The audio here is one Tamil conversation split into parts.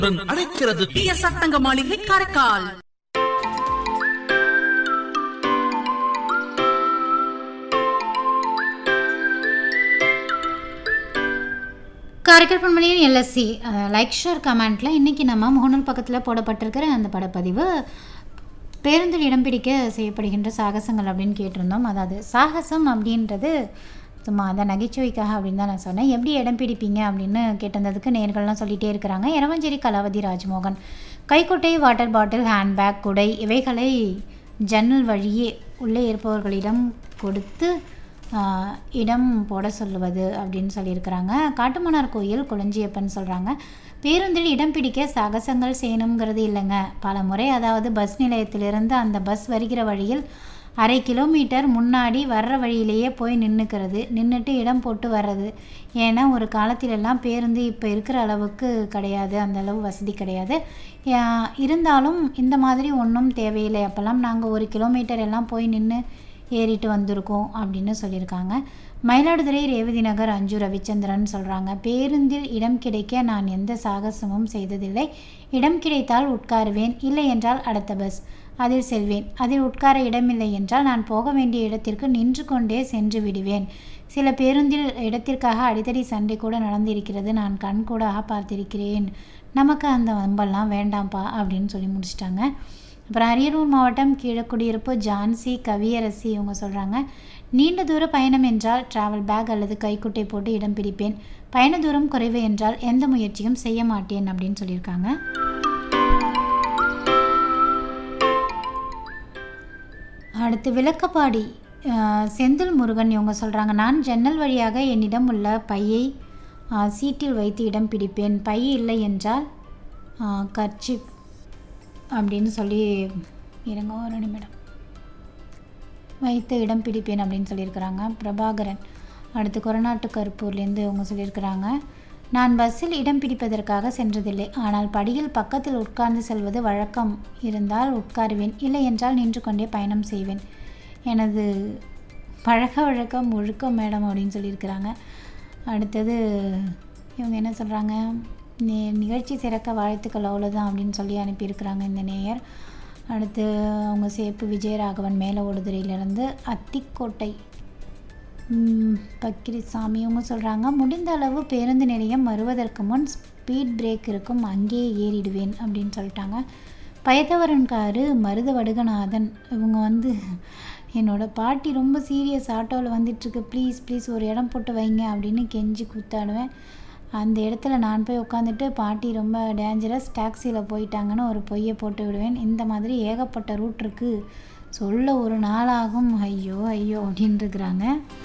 உடன் அழைக்கிறது பி எஸ் சத்தங்க மாளிகை காரைக்கால் காரைக்கால் பண்பலையின் எல்எஸ்சி லைக் ஷேர் கமெண்ட்டில் இன்றைக்கி நம்ம முகநூல் பக்கத்தில் போடப்பட்டிருக்கிற அந்த படப்பதிவு பேருந்தில் இடம் பிடிக்க செய்யப்படுகின்ற சாகசங்கள் அப்படின்னு கேட்டிருந்தோம் அதாவது சாகசம் அப்படின்றது சும்மா அதை நகைச்சுவைக்காக அப்படின்னு தான் நான் சொன்னேன் எப்படி இடம் பிடிப்பீங்க அப்படின்னு கேட்டிருந்ததுக்கு நேர்கள்லாம் சொல்லிகிட்டே இருக்கிறாங்க இரவஞ்சேரி கலாவதி ராஜ்மோகன் கைக்குட்டை வாட்டர் பாட்டில் ஹேண்ட்பேக் குடை இவைகளை ஜன்னல் வழியே உள்ளே இருப்பவர்களிடம் கொடுத்து ஆஹ், இடம் போட சொல்லுவது அப்படின்னு சொல்லியிருக்கிறாங்க காட்டுமன்னார் கோயில் குளஞ்சியப்பன் சொல்கிறாங்க பேருந்தில் இடம் பிடிக்க சாகசங்கள் செய்யணுங்கிறது இல்லைங்க பல முறை அதாவது பஸ் நிலையத்திலிருந்து அந்த பஸ் வருகிற வழியில் அரை கிலோமீட்டர் முன்னாடி வர்ற வழியிலேயே போய் நின்றுக்கிறது நின்றுட்டு இடம் போட்டு வர்றது ஏன்னா ஒரு காலத்திலெல்லாம் பேருந்து இப்போ இருக்கிற அளவுக்கு கிடையாது அந்த அளவு வசதி கிடையாது ஆஹ், இருந்தாலும் இந்த மாதிரி ஒன்றும் தேவையில்லை அப்போல்லாம் நாங்கள் ஒரு கிலோமீட்டர் எல்லாம் போய் நின்று ஏறிட்டு வந்திருக்கோம் அப்படின்னு சொல்லியிருக்காங்க மயிலாடுதுறை ரேவதி நகர் அஞ்சு ரவிச்சந்திரன் சொல்கிறாங்க பேருந்தில் இடம் கிடைக்க நான் எந்த சாகசமும் செய்ததில்லை இடம் கிடைத்தால் உட்காருவேன் இல்லை என்றால் அடுத்த பஸ் அதில் செல்வேன் அதில் உட்கார இடமில்லை என்றால் நான் போக வேண்டிய இடத்திற்கு நின்று கொண்டே சென்று விடுவேன் சில பேருந்தில் இடத்திற்காக அடிக்கடி சண்டை கூட நடந்திருக்கிறது நான் கண்கூடாக பார்த்திருக்கிறேன் நமக்கு அந்த வம்பெல்லாம் வேண்டாம்ப்பா அப்படின்னு சொல்லி முடிச்சிட்டாங்க அப்புறம் அரியலூர் மாவட்டம் கீழக்குடியிருப்பு ஜான்சி கவியரசி இவங்க சொல்கிறாங்க நீண்ட தூர பயணம் என்றால் டிராவல் பேக் அல்லது கைக்குட்டை போட்டு இடம் பிடிப்பேன் பயண தூரம் குறைவு என்றால் எந்த முயற்சியும் செய்ய மாட்டேன் அப்படின்னு சொல்லியிருக்காங்க அடுத்து விளக்கப்பாடி அஹ், செந்தில் முருகன் இவங்க சொல்கிறாங்க நான் ஜன்னல் வழியாக என்னிடம் உள்ள பையை அஹ், சீட்டில் வைத்து இடம் பிடிப்பேன் பை இல்லை என்றால் கர்ச்சிப் அப்படின்னு சொல்லி இருங்க ஒரு நிமிடம் வைத்து இடம் பிடிப்பேன் அப்படின்னு சொல்லியிருக்கிறாங்க பிரபாகரன் அடுத்து கொரநாட்டு கருப்பூர்லேருந்து இவங்க சொல்லியிருக்கிறாங்க நான் பஸ்ஸில் இடம் பிடிப்பதற்காக சென்றதில்லை ஆனால் படியில் பக்கத்தில் உட்கார்ந்து செல்வது வழக்கம் இருந்தால் உட்காருவேன் இல்லை என்றால் நின்று கொண்டே பயணம் செய்வேன் எனது பழக்க வழக்கம் ஒழுக்கம் மேடம் அப்படின்னு சொல்லியிருக்கிறாங்க அடுத்தது இவங்க என்ன சொல்கிறாங்க நி நிகழ்ச்சி சிறக்க வாழ்த்துக்கள் அவ்வளோதான் அப்படின்னு சொல்லி அனுப்பியிருக்கிறாங்க இந்த நேயர் அடுத்து அவங்க சேப்பு விஜயராகவன் மேல ஓடுதுறையிலேருந்து அத்திக்கோட்டை ம், பக்கிரிசாமி இவங்க சொல்கிறாங்க முடிந்த அளவு பேருந்து நிலையம் வருவதற்கு முன் ஸ்பீட் பிரேக் இருக்கும் அங்கேயே ஏறிடுவேன் அப்படின்னு சொல்லிட்டாங்க பயத்தவரன்காரு மருத வடுகநாதன் இவங்க வந்து என்னோட பாட்டி ரொம்ப சீரியஸ் ஆட்டோவில் வந்துட்டுருக்கு ப்ளீஸ் ப்ளீஸ் ஒரு இடம் போட்டு வைங்க அப்படின்னு கெஞ்சி கூத்தாடுவேன் அந்த இடத்துல நான் போய் உட்காந்துட்டு பாட்டி ரொம்ப டேஞ்சரஸ் டாக்ஸியில் போயிட்டாங்கன்னு ஒரு பொய்யை போட்டு விடுவேன் இந்த மாதிரி ஏகப்பட்ட ரூட் இருக்குது சொல்ல ஒரு நாளாகும் ஐயோ ஐயோ அப்படின்னு இருக்கிறாங்க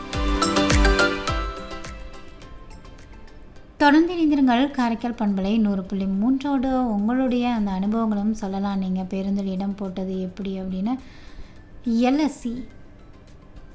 தொடர்ந்து இணைந்திருங்கள் காரைக்கால் பண்பலை நூறு புள்ளி மூன்றோடு உங்களுடைய அந்த அனுபவங்களும் சொல்லலாம் நீங்கள் பேருந்தில் இடம் போட்டது எப்படி அப்படின்னு எல்எஸ்சி